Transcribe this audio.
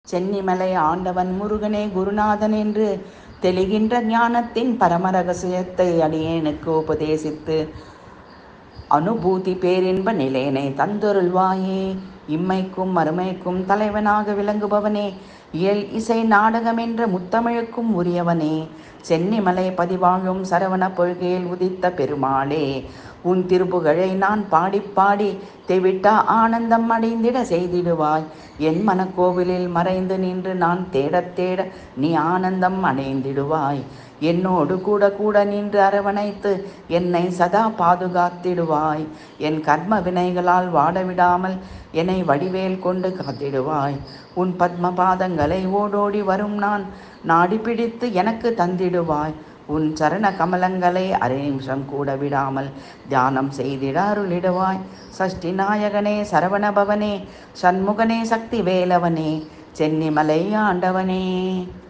சென்னிமலை ஆண்டவன் முருகனே குருநாதன் என்று தெளிகின்ற ஞானத்தின் பரமரகசியத்தை அடியேனுக்கு உபதேசித்து அனுபூதி பேரின்ப நிலையனை தந்தொருள்வாயே இம்மைக்கும் மறுமைக்கும் தலைவனாக விளங்குபவனே இயல் இசை நாடகம் என்ற முத்தமிழுக்கும் உரியவனே சென்னிமலை பதிவாழும் சரவண பொழ்கையில் உதித்த பெருமாளே உன் திருப்புகழை நான் பாடி பாடி தெவிட்டா ஆனந்தம் அடைந்திட செய்திடுவாய் என் மனக்கோவிலில் மறைந்து நின்று நான் தேடத் தேட நீ ஆனந்தம் அடைந்திடுவாய் என்னோடு கூட கூட நின்று அரவணைத்து என்னை சதா பாதுகாத்திடுவாய் என் கர்ம வினைகளால் வாடவிடாமல் என்னை வடிவேல் கொண்டு காத்திடுவாய் உன் பத்ம பாதங்களை ஓடோடி வரும் நான் நாடி பிடித்து எனக்கு தந்திடுவாய் உன் சரண கமலங்களை அரை நிமிஷம் கூட விடாமல் தியானம் செய்திட அருளிடுவாய் சஷ்டி நாயகனே சரவணபவனே சண்முகனே சக்தி வேலவனே சென்னிமலை ஆண்டவனே